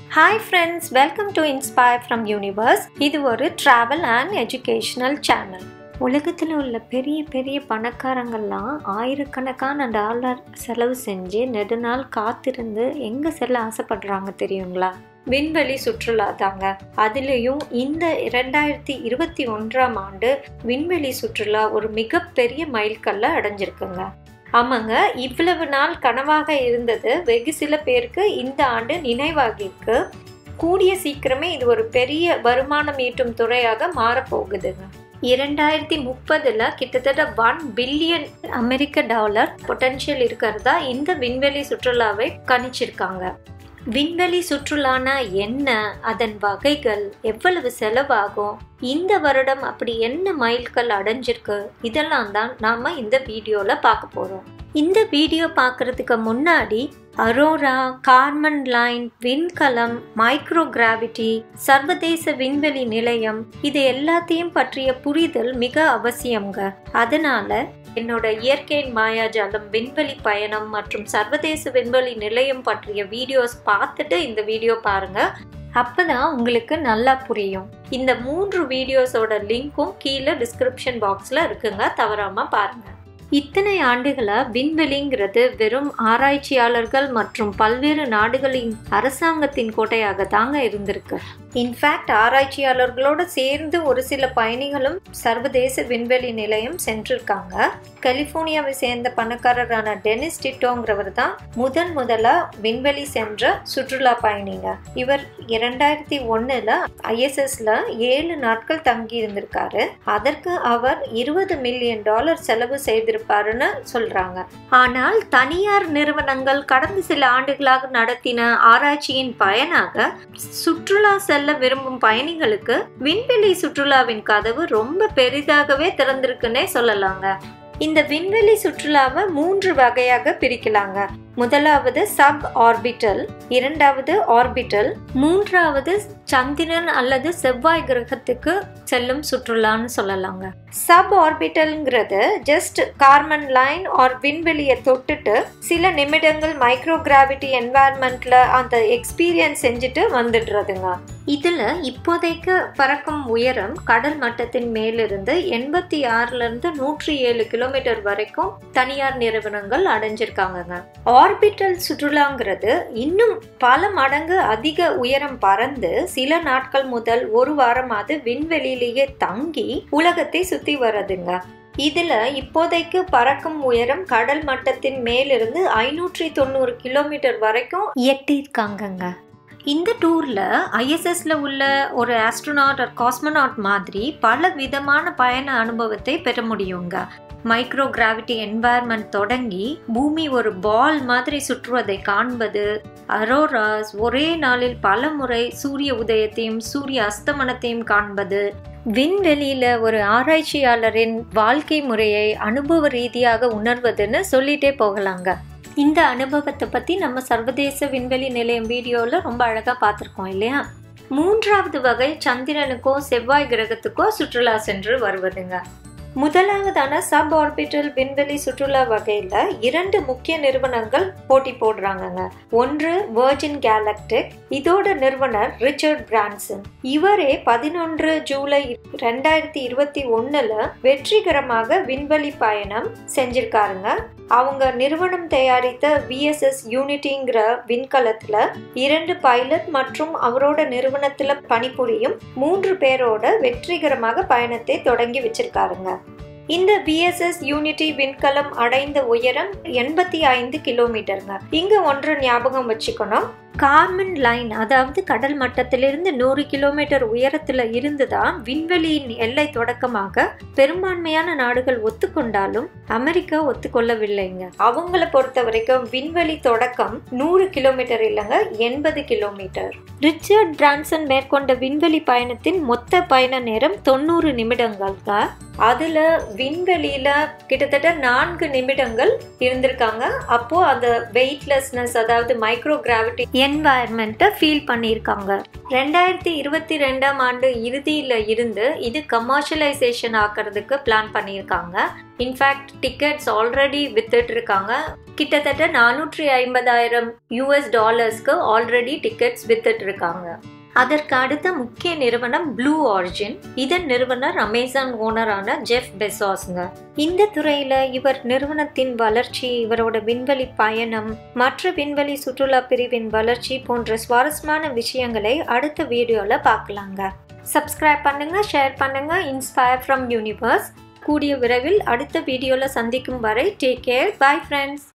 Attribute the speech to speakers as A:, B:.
A: hi friends welcome to inspire from universe இது ஒரு travel and educational channel உலகத்தில் உள்ள பெரிய பெரிய பணக்காரங்கள்லாம் ஆயிரக்கணக்கான டாலர் செலவு செஞ்சு நெடுநாள் காத்திருந்து எங்கே செல்ல ஆசைப்படுறாங்க தெரியுங்களா விண்வெளி சுற்றுலா தாங்க அதுலேயும் இந்த இரண்டாயிரத்தி இருபத்தி ஒன்றாம் ஆண்டு விண்வெளி சுற்றுலா ஒரு மிகப்பெரிய மைல்கல்ல அடைஞ்சிருக்குங்க ஆமாங்க இவ்வளவு நாள் கனவாக இருந்தது வெகு சில பேருக்கு இந்த ஆண்டு நினைவாகிருக்கு கூடிய சீக்கிரமே இது ஒரு பெரிய வருமானம் ஈட்டும் துறையாக மாறப்போகுதுங்க இரண்டாயிரத்தி முப்பதுல கிட்டத்தட்ட ஒன் பில்லியன் அமெரிக்க டாலர் பொட்டன்ஷியல் இருக்கிறதா இந்த விண்வெளி சுற்றுலாவை கணிச்சிருக்காங்க விண்வெளி சுற்றுலானா என்ன அதன் வகைகள் எவ்வளவு செலவாகும் இந்த வருடம் அப்படி என்ன மைல்கள் அடைஞ்சிருக்கு இதெல்லாம் தான் நாம இந்த வீடியோல பார்க்க போறோம் இந்த வீடியோ பார்க்கறதுக்கு முன்னாடி அரோரா கார்மன் லைன் விண்கலம் மைக்ரோ கிராவிட்டி சர்வதேச விண்வெளி நிலையம் இது எல்லாத்தையும் பற்றிய புரிதல் மிக அவசியம்ங்க அதனால என்னோட இயற்கையின் மாயாஜாலம் விண்வெளி பயணம் மற்றும் சர்வதேச விண்வெளி நிலையம் பற்றிய வீடியோஸ் பார்த்துட்டு இந்த வீடியோ பாருங்க அப்பதான் உங்களுக்கு நல்லா புரியும் இந்த மூன்று வீடியோஸோட லிங்க்கும் கீழே டிஸ்கிரிப்ஷன் பாக்ஸ்ல இருக்குங்க தவறாம பாருங்க இத்தனை ஆண்டுகளா விண்வெளிங்கிறது வெறும் ஆராய்ச்சியாளர்கள் மற்றும் பல்வேறு நாடுகளின் அரசாங்கத்தின் கோட்டையாக தாங்க இருந்திருக்கு இன்ஃபேக்ட் ஆராய்ச்சியாளர்களோட சேர்ந்து ஒரு சில பயணிகளும் சர்வதேச விண்வெளி நிலையம் சென்றிருக்காங்க கலிபோர்னியாவை சேர்ந்த பணக்காரரான டெனிஸ் டிட்டோங்கிறவர் தான் முதன் முதலா விண்வெளி சென்ற சுற்றுலா பயணிங்க இவர் இரண்டாயிரத்தி ஒன்னுல ஐஎஸ்எஸ்ல ஏழு நாட்கள் தங்கி இருந்திருக்காரு அதற்கு அவர் இருபது மில்லியன் டாலர் செலவு செய்திருப்பாருன்னு சொல்றாங்க ஆனால் தனியார் நிறுவனங்கள் கடந்த சில ஆண்டுகளாக நடத்தின ஆராய்ச்சியின் பயனாக சுற்றுலா செல்ல விரும்பும் பயணிகளுக்கு விண்வெளி சுற்றுலாவின் கதவு ரொம்ப பெரிதாகவே திறந்திருக்குன்னே சொல்லலாங்க இந்த விண்வெளி சுற்றுலாவை மூன்று வகையாக பிரிக்கலாங்க முதலாவது சப் ஆர்பிட்டல் இரண்டாவது ஆர்பிட்டல் மூன்றாவது சந்திரன் அல்லது செவ்வாய் கிரகத்துக்கு செல்லும் சுற்றுலான்னு சொல்லலாங்க சப் ஆர்பிட்டல்ங்கிறது ஜஸ்ட் கார்மன் லைன் ஆர் விண்வெளியை தொட்டுட்டு சில நிமிடங்கள் மைக்ரோ கிராவிட்டி என்வாயர்மெண்ட்ல அந்த எக்ஸ்பீரியன்ஸ் செஞ்சுட்டு வந்துடுறதுங்க இதுல இப்போதைக்கு பறக்கும் உயரம் கடல் மட்டத்தின் மேலிருந்து எண்பத்தி ஆறுல இருந்து நூற்றி ஏழு கிலோமீட்டர் வரைக்கும் தனியார் நிறுவனங்கள் அடைஞ்சிருக்காங்கங்க ஆர்பிட்டல் சுற்றுலாங்கிறது இன்னும் பல மடங்கு அதிக உயரம் பறந்து சில நாட்கள் முதல் ஒரு வாரமாவது விண்வெளியிலேயே தங்கி உலகத்தை சுத்தி வர்றதுங்க இதுல இப்போதைக்கு பறக்கும் உயரம் கடல் மட்டத்தின் மேலிருந்து ஐநூற்றி தொண்ணூறு கிலோமீட்டர் வரைக்கும் எட்டியிருக்காங்கங்க இந்த டூரில் ஐஎஸ்எஸ்ல உள்ள ஒரு ஆஸ்ட்ரோனாட் ஒரு காஸ்மோனாட் மாதிரி பல விதமான பயண அனுபவத்தை பெற முடியுங்க மைக்ரோ கிராவிட்டி என்வாயர்மெண்ட் தொடங்கி பூமி ஒரு பால் மாதிரி சுற்றுவதை காண்பது அரோராஸ் ஒரே நாளில் பல முறை சூரிய உதயத்தையும் சூரிய அஸ்தமனத்தையும் காண்பது விண்வெளியில ஒரு ஆராய்ச்சியாளரின் வாழ்க்கை முறையை அனுபவ ரீதியாக உணர்வதுன்னு சொல்லிட்டே போகலாங்க இந்த அனுபவத்தை பற்றி நம்ம சர்வதேச விண்வெளி நிலையம் வீடியோவில் ரொம்ப அழகாக பார்த்துருக்கோம் இல்லையா மூன்றாவது வகை சந்திரனுக்கோ செவ்வாய் கிரகத்துக்கோ சுற்றுலா சென்று வருவதுங்க முதலாவதான சப் ஆர்பிட்டல் விண்வெளி சுற்றுலா வகையில இரண்டு முக்கிய நிறுவனங்கள் போட்டி போடுறாங்கங்க ஒன்று வெர்ஜின் கேலக்டிக் இதோட நிறுவனர் ரிச்சர்ட் பிரான்சன் இவரே பதினொன்று ஜூலை ரெண்டாயிரத்தி இருபத்தி ஒன்னுல வெற்றிகரமாக விண்வெளி பயணம் செஞ்சிருக்காருங்க அவங்க நிறுவனம் தயாரித்த விஎஸ்எஸ் யூனிட்டிங்கிற விண்கலத்துல இரண்டு பைலட் மற்றும் அவரோட நிறுவனத்துல பணிபுரியும் மூன்று பேரோட வெற்றிகரமாக பயணத்தை தொடங்கி வச்சிருக்காருங்க இந்த விஎஸ்எஸ் யூனிட்டி விண்கலம் அடைந்த உயரம் எண்பத்தி ஐந்து கிலோமீட்டருங்க இங்க ஒன்று ஞாபகம் வச்சுக்கணும் கார்மன் லைன் அதாவது கடல் மட்டத்திலிருந்து நூறு கிலோமீட்டர் உயரத்துல இருந்துதான் விண்வெளியின் எல்லை தொடக்கமாக பெரும்பான்மையான நாடுகள் ஒத்துக்கொண்டாலும் அமெரிக்கா ஒத்துக்கொள்ளவில்லைங்க அவங்கள பொறுத்த வரைக்கும் விண்வெளி தொடக்கம் நூறு கிலோமீட்டர் இல்லைங்க எண்பது கிலோமீட்டர் ரிச்சர்ட் பிரான்சன் மேற்கொண்ட விண்வெளி பயணத்தின் மொத்த பயண நேரம் தொண்ணூறு நிமிடங்கள்ங்க அதுல விண்வெளியில கிட்டத்தட்ட நான்கு நிமிடங்கள் இருந்திருக்காங்க அப்போ அந்த வெயிட்லெஸ்னஸ் அதாவது மைக்ரோ கிராவிட்டி என்வாயர்மெண்ட்டை ஃபீல் பண்ணியிருக்காங்க ரெண்டாயிரத்தி இருபத்தி ரெண்டாம் ஆண்டு இறுதியில் இருந்து இது கமர்ஷியலைசேஷன் ஆக்கிறதுக்கு பிளான் பண்ணியிருக்காங்க இன்ஃபேக்ட் டிக்கெட்ஸ் ஆல்ரெடி வித்துட்டு இருக்காங்க கிட்டத்தட்ட நானூற்றி ஐம்பதாயிரம் யூஎஸ் டாலர்ஸ்க்கு ஆல்ரெடி டிக்கெட்ஸ் வித்துட்டு இருக்காங்க அதற்கு அடுத்த முக்கிய நிறுவனம் ப்ளூ ஆரிஜின் இதன் நிறுவனர் அமேசான் ஓனரான ஜெஃப் பெசாஸ்ங்க இந்த துறையில இவர் நிறுவனத்தின் வளர்ச்சி இவரோட விண்வெளி பயணம் மற்ற விண்வெளி சுற்றுலா பிரிவின் வளர்ச்சி போன்ற சுவாரஸ்யமான விஷயங்களை அடுத்த வீடியோல பார்க்கலாங்க சப்ஸ்கிரைப் பண்ணுங்க ஷேர் பண்ணுங்க இன்ஸ்பயர் ஃப்ரம் யூனிவர்ஸ் கூடிய விரைவில் அடுத்த வீடியோல சந்திக்கும் வரை டேக் கேர் பை ஃப்ரெண்ட்ஸ்